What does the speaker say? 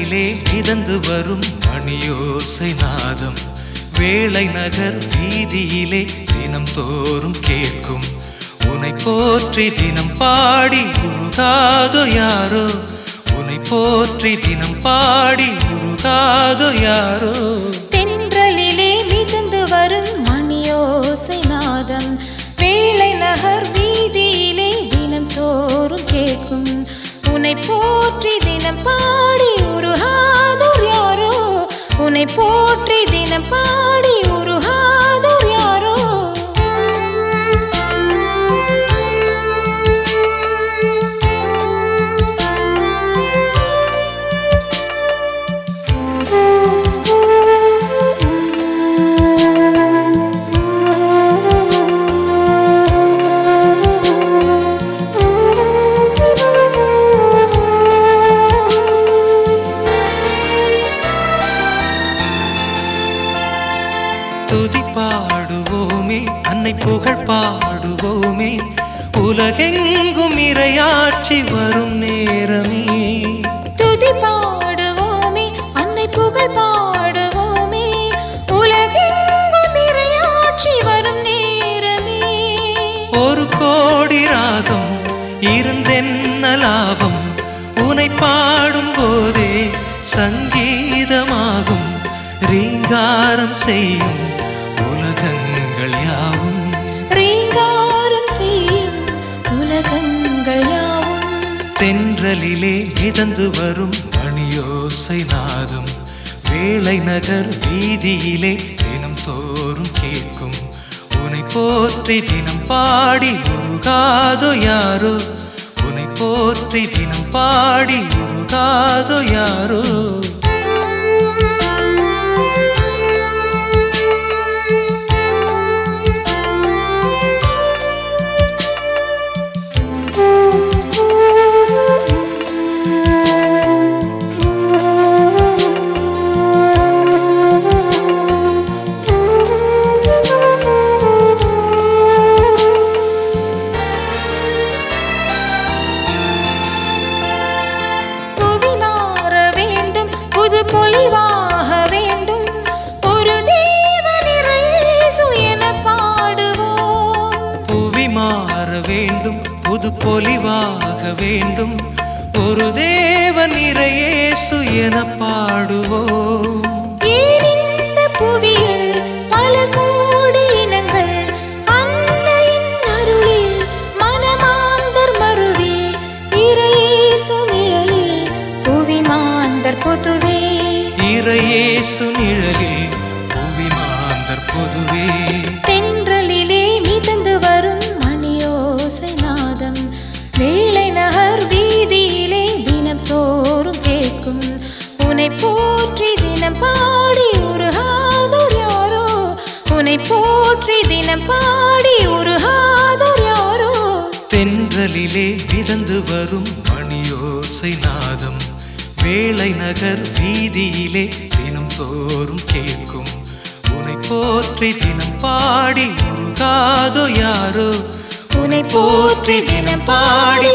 தென்றலிலே மிதந்து வரும் மணியோசை நாதம் வேளை நகர் வீதியிலே தினம் தோறும் கேட்கும் உனை போற்றி தினம் பாடி உருகாதோ யாரோ உனை போற்றி தினம் பாடி உருகாதோ யாரோ தென்றலிலே மிதந்து வரும் மணியோசை நாதம் வேளை நகர் வீதியிலே தினம் தோறும் கேட்கும் உன்னை போற்றி தினம் பாடி உருகாதோர் யாரோ உன்னை போற்றி தினம் பாடி உருகாதோர் யாரோ துதி பாடுவோமே அன்னை புகழ் பாடுவோமே உலகெங்கும் இரையாட்சி வரும் நேரமே துதி பாடுவோமே அன்னை புகழ் பாடுவோமே உலகெங்கும் நிறையாட்சி வரும் நேரமே ஒரு கோடி ராகம் இருந்தென்ன லாபம் உனை பாடும் போதே சங்கீதமாகும் ரீங்காரம் செய்யும் உலகங்கள் யாவும் ரீங்காரம் செய்யும் உலகங்கள் யாவும் தென்றலிலே மிதந்து வரும் மணியோசை நாதம் வேளை நகர் வீதியிலே தினம் தோறும் கேட்கும் உனை போற்றி தினம் பாடி உருகாதோ யாரோ உனை போற்றி தினம் பாடி உருகாதோ யாரோ புவி மாற வேண்டும் புது பொலிவாக வேண்டும் ஒரு தேவனிறைசு என பாடுவோம் புவி மாற வேண்டும் புது பொலிவாக வேண்டும் ஒரு தேவன் இறையேசு என பாடுவோம் ஏன் இந்த புவியில் பல கோடி இனங்கள் அன்னையின் அருளில் மனமாந்தர் மருவே இறையேசு நிழலில் புவி மாந்தர் பொதுவே இறையேசு நிழலில் புவி மாந்தர் பொதுவே தென்றலிலே மிதந்து வரும் மணியோசை நாதம் வேளை நகர் வீதியிலே தினம் தோறும் கேட்கும் உன்னை போற்றி தினம் பாடி உருகாதோர் யாரோ உன்னை போற்றி தினம் பாடி உருகாதோர் யாரோ தென்றலிலே மிதந்து வரும் மணியோசை நாதம் வேளை நகர் வீதியிலே தினம் தோறும் கேட்கும் உனை போற்றி தினம் பாடி உருகாதோ யாரோ உன்னை போற்றி தினம் பாடி